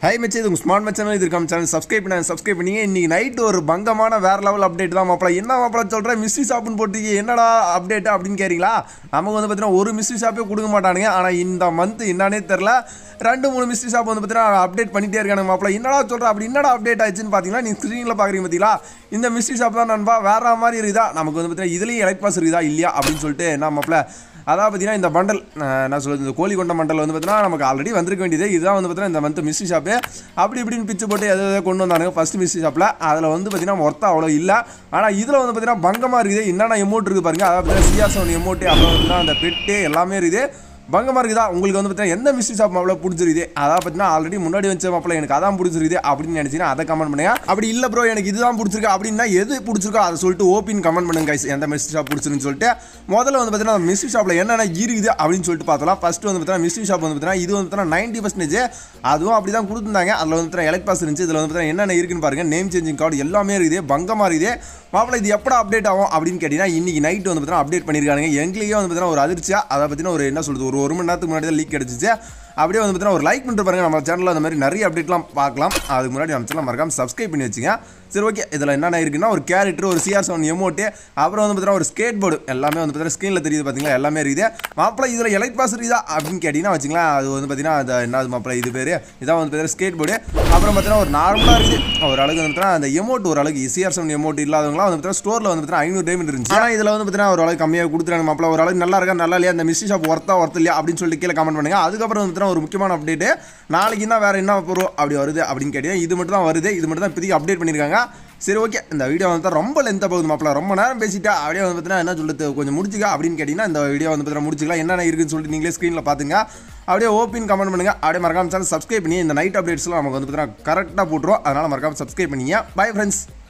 High மச்சி இது உங்கள் ஸ்மார்ட் மச்சானல் இது இருக்காம சேனல் சப்ஸ்கிரைப் பண்ண சப்ஸ்கிரைப் பண்ணி இன்னைக்கு நைட்டு ஒரு பங்கமான வேற லெவல் அப்டேட் தான் மாப்பிள என்ன மாப்பிள சொல்கிறேன் மிஸ்ஸி ஷாப்னு போட்டு என்னடா அப்டேட் அப்படின்னு கேட்குறீங்களா நமக்கு வந்து பார்த்தீங்கன்னா ஒரு மிஸ்ஸி ஷாப்பே கொடுக்க மாட்டானுங்க ஆனால் இந்த மந்த் என்னன்னே தெரில ரெண்டு மூணு மிஸ்ஸி ஷாப் வந்து பார்த்தீங்கன்னா அப்டேட் பண்ணிட்டே இருக்கானுங்க மாப்பிள என்னடா சொல்கிறேன் அப்படி என்னடா அப்டேட் ஆச்சுன்னு பார்த்தீங்கன்னா நீ ஸ்க்ரீனில் பார்க்குறீங்க பார்த்தீங்களா இந்த மிஸ்ஸி ஷாப் தான் நண்பா வேற மாதிரி இருக்குதா நமக்கு வந்து பார்த்தீங்கன்னா இதுலேயும் எலக்ட் பாஸ் இருக்குதா இல்லையா அப்படின்னு சொல்லிட்டு என்ன மாப்பிள அதாவது பார்த்தீங்கன்னா இந்த பண்டல் நான் சொல்லுறது இந்த கோழி கொண்ட மண்டல் வந்து பார்த்தீங்கன்னா நமக்கு ஆல்ரெடி வந்திருக்க வேண்டியது இதுதான் வந்து பார்த்தீங்கன்னா இந்த மந்த் மிஸ்ஸி ஷாப்பு அப்படி இப்படின்னு பிச்சு போட்டு எதை எதை கொண்டு வந்தானுங்க ஃபஸ்ட் மிஸ்ஸி ஷாப்பில் அதில் வந்து பார்த்தீங்கன்னா மொத்தம் அவ்வளோ இல்லை ஆனால் இதில் வந்து பார்த்தீங்கன்னா பங்கமாக இருக்குது என்னென்ன எமௌண்ட் இருக்குது பாருங்க அதாவது பார்த்தீங்கன்னா சிஆர் செவன் எமௌண்ட்டு அப்புறம் பார்த்தீங்கன்னா அந்த பெட்டு எல்லாமே இருக்குது பங்கமாக இருக்குதா உங்களுக்கு வந்து பார்த்தீங்கன்னா எந்த மிஸ்ஸி ஷாப் மாப்பிள பிடிச்சிருக்குது அதாவது பார்த்தீங்கன்னா ஆல்ரெடி முன்னாடி வச்ச மாப்பிள எனக்கு அதான் பிடிச்சிருக்குது அப்படின்னு நினச்சிங்கன்னா அதை கமெண்ட் பண்ணுங்க அப்படி இல்லை ப்ரோ எனக்கு இதுதான் பிடிச்சிருக்கு அப்படின்னா எது பிடிச்சிருக்கோ அதை சொல்லிட்டு ஓப்பின் கமெண்ட் பண்ணுங்க guys. எந்த மிஸ்ஸி ஷாப் பிடிச்சிருக்குன்னு சொல்லிட்டு முதல்ல வந்து பார்த்தீங்கன்னா மிஸ்ஸி ஷாப்பில் என்னென்ன இருக்குது அப்படின்னு சொல்லிட்டு பார்த்தலாம் ஃபர்ஸ்ட் வந்து பார்த்தீங்கன்னா மிஸ்ஸி ஷாப் வந்து பார்த்தீங்கன்னா இது வந்து பார்த்தீங்கன்னா நைன்டி பர்சன்டேஜ் அதுவும் அப்படி தான் கொடுத்துருந்தாங்க அதில் வந்து பார்த்தீங்கன்னா எலக்ட் பாஸ் இருந்துச்சு இதில் வந்து பார்த்தீங்கன்னா என்னென்ன இருக்குன்னு பாருங்க நேம் சேஞ்சிங் கார்டு எல்லாமே இருக்குது பங்கமாக இருக்குது மாப்பிள இது எப்போ அப்டேட் ஆகும் அப்படின்னு கேட்டிங்கன்னா இன்னைக்கு நைட் வந்து பார்த்தீங்கன்னா அப்டேட் பண்ணியிருக்காங்க எங்களுக்கே வந்து பார்த்தீங்கன்னா ஒரு அதிர்ச்சியாக அதை பற்றின ஒரு என்ன சொல்றது ஒரு ஒரு மணி நேரத்துக்கு முன்னாடி தான் லீக் கிடச்சிச்சு அப்படியே வந்து பார்த்தீங்கன்னா ஒரு லைக் பண்ணிட்டு பாருங்க நம்ம சேனலில் அந்த மாதிரி நிறைய அப்டேட்லாம் பார்க்கலாம் அதுக்கு முன்னாடி நம்ம சேனல் மறக்காம சப்ஸ்கிரைப் பண்ணி வச்சுங்க சரி ஓகே இதில் என்னென்ன இருக்குன்னா ஒரு கேரக்டர் ஒரு சிஆர் செவன் எமோட்டு அப்புறம் வந்து பார்த்தீங்கன்னா ஒரு ஸ்கேட் போர்டு எல்லாமே வந்து பார்த்தீங்கன்னா ஸ்க்ரீனில் தெரியுது பார்த்தீங்களா எல்லாமே இருக்குது மாப்பிள இதில் எலைட் பாஸ் இருக்குதா அப்படின்னு கேட்டிங்கன்னா வச்சுங்களேன் அது வந்து பார்த்தீங்கன்னா அந்த என்னது மாப்பிள இது பேர் இதான் வந்து பார்த்தீங்கன்னா ஸ்கேட் போர்டு அப்புறம் பார்த்தீங்கன்னா ஒரு நார்மலாக இருக்குது ஒரு அளவுக்கு வந்து பார்த்தீங்கன்னா அந்த எமௌண்ட் ஒரு அளவுக்கு சிஆர் செவன் எமௌண்ட் இல்லாதவங்களாம் வந்து பார்த்தீங்கன்னா ஸ்டோரில் வந்து பார்த்தீங்கன்னா ஐநூறு டைமண்ட் இருந்துச்சு ஆனால் இதில் வந்து பார்த்தீங்கன்னா ஒரு அளவுக்கு கம்மியாக கொடுத்துறாங்க மாப்பிள ஒரு அளவுக்கு நல்லா இருக்கா நல்லா இல்லையா அந்த மிஸ்ஸி ஷாப் ஒர்த்தா ஒர்த்து இல்லையா அப்படின்னு சொல்லிட்டு கீழே கமெண்ட் பண்ணுங்க அதுக்கப்புறம் வந்து பார்த்தீங்கன்னா ஒரு முக்கியமான அப்டேட் நாளைக்கு என்ன வேறு என்ன பொருள் அப்படி வருது அப்படின்னு கேட்டீங்க இது மட்டும் தான் வருது இது மட்டும் தான் இப்போதைக்கு அப்டேட் பண்ணியிருக்காங்க சரி ஓகே இந்த வீடியோ வந்து ரொம்ப லென்த்தாக போகுது மாப்பிள ரொம்ப நேரம் பேசிட்டா அப்படியே வந்து பார்த்தீங்கன்னா என்ன சொல்லுறது கொஞ்சம் முடிச்சுக்க அப்படின்னு கேட்டிங்கன்னா இந்த வீடியோ வந்து பார்த்தீங்கன்னா முடிச்சுக்கலாம் என்னென்ன இருக்குன்னு சொல்லிட்டு நீங்களே ஸ்க்ரீனில் பார்த்துங்க அப்படியே ஓப்பின் கமெண்ட் பண்ணுங்க அப்படியே மறக்காம சேனல் சப்ஸ்கிரைப் பண்ணி இந்த நைட் அப்டேட்ஸ்லாம் நமக்கு வந்து பார்த்தீங்கன்னா கரெக்டாக போட்டுரும் அதனால் மறக்காம சப்ஸ்கிரைப் பண்ணிங்க பை ஃப்ரெண்ட்ஸ்